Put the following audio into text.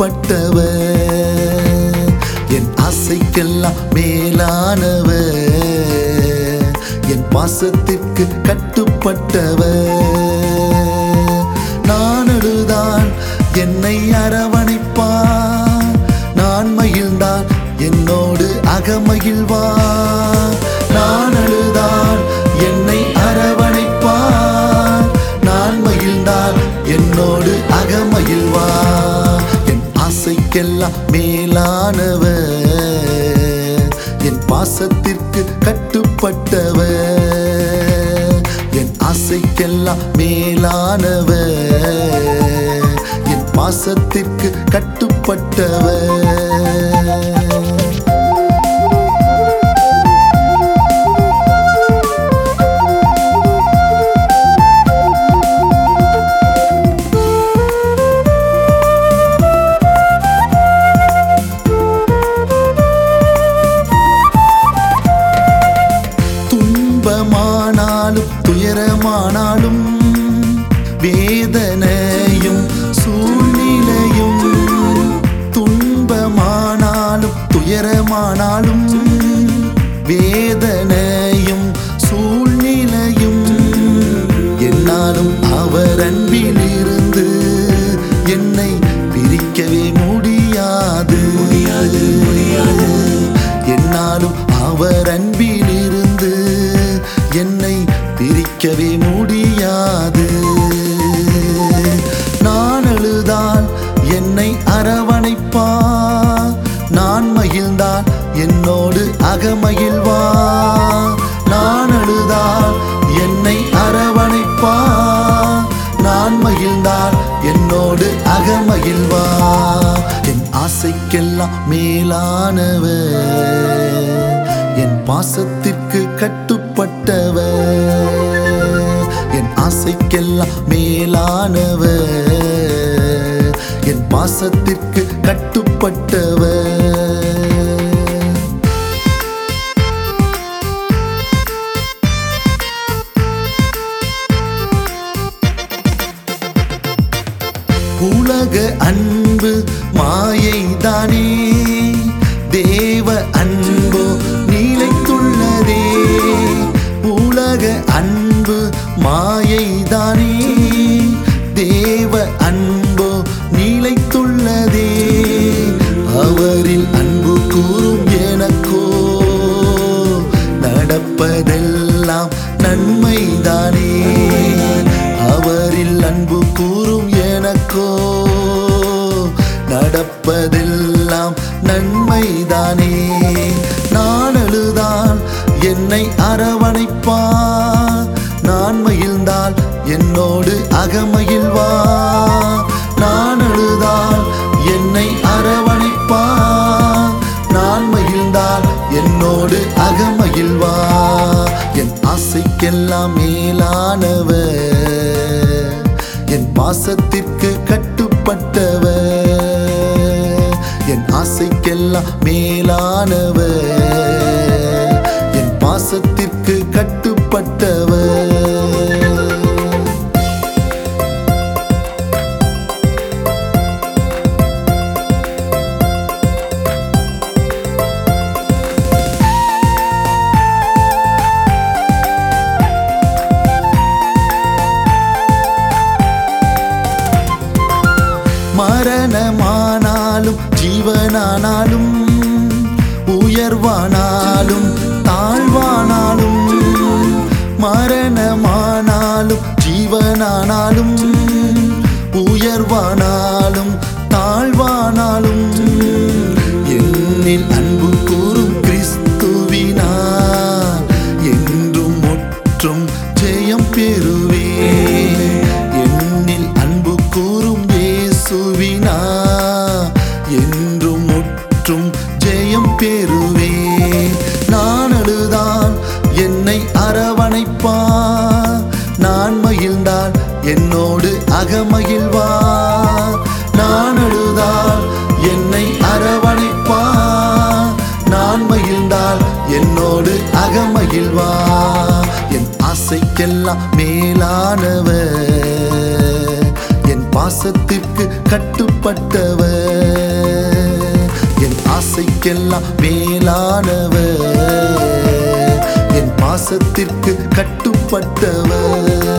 கட்டுப்பட்டவர் என் ஆசைக்கெல்லாம் மேலானவர் என் பாசத்திற்கு கட்டுப்பட்டவர் நான் அழுதான் என்னை அரவணைப்பார் நான் மகிழ்ந்தான் என்னோடு அகமகிழ்வார் நான் அழுதான் என்னை அரவணைப்பார் நான் மகிழ்ந்தால் என்னோடு அகமகிழ்வார் என் ஆசைக்கெல்லாம் மேலானவர் என் பாசத்திற்கு கட்டுப்பட்டவர் என் ஆசைக்கெல்லாம் மேலானவர் என் பாசத்திற்கு கட்டுப்பட்டவர் துன்பமானாலும் துயரமானாலும் வேதனையும் சூழ்நிலையும் துன்பமானாலும் துயரமானாலும் வேதனையும் சூழ்நிலையும் என்னாலும் அவர் அன்பிலிருந்து என்னை பிரிக்கவே முடியாது முடியாது முடியாது என்னாலும் அவர் அன்பிலிருந்து என்னை பிரிக்கவே முடியாது நான் அழுதால் என்னை அரவணைப்பார் நான் மகிழ்ந்தால் என்னோடு அகமகிழ்வார் நான் அழுதால் என்னை அரவணைப்பார் நான் மகிழ்ந்தால் என்னோடு அகமகிழ்வார் என் ஆசைக்கெல்லாம் மேலானவர் என் பாசத்திற்கு கட்டுப்பட்டவர் என் ஆசைக்கெல்லாம் மேலானவர் என் பாசத்திற்கு கட்டுப்பட்டவர் உலக அன்பு மாயைதானே தேவ அன்போ நிலைத்துள்ளதே உலக அன்பு மாயைதானே தேவ அன்போ நிலைத்துள்ளதே அவரில் அன்பு கூறும் எனக்கோ நடப்பதெல்லாம் நன்மைதானே அவரில் அன்பு கூறும் எனக்கோ நடப்பதெல்லாம் நன்மைதானே நான் அழுதால் என்னை அரவணைப்பார் நான் மகிழ்ந்தால் என்னோடு அகமகிழ்வார் நான் அழுதால் என்னை அரவணைப்பார் நான் மகிழ்ந்தால் என்னோடு அகமகிழ்வார் என் ஆசைக்கெல்லாம் மேலானவர் என் பாசத்திற்கு கட்டுப்பட்டவர் என் ஆசைக்கெல்லாம் மேலானவர் என் பாசத்திற்கு கட்டுப்பட்டவர் மரணமானாலும் ஜீவனானாலும் உயர்வானாலும் தாழ்வானாலும் மரணமானாலும் ஜீவனானாலும் உயர்வானாலும் தாழ்வானாலும் என்னில் அன்பு கூறும் கிறிஸ்துவினார் என்றும் முற்றும் ஜெயம் பெறுவே என்னில் அன்பு கூறும் இயேசுவினா என்றும் முற்றும் ஜெயம் பெறுவே நான் அழுதால் என்னை அரவணைப்பார் நான் மகிழ்ந்தால் என்னோடு அகமகிழ்வார் நான் அழுதால் என்னை அரவணைப்பார் நான் மகிழ்ந்தால் என்னோடு அகமகிழ்வார் என் ஆசைக்கெல்லாம் மேலானவர் என் பாசத்திற்கு கட்டுப்பட்டவர் என் ஆசைக்கெல்லாம் மேலானவர் என் பாசத்திற்கு கட்டுப்பட்டவர்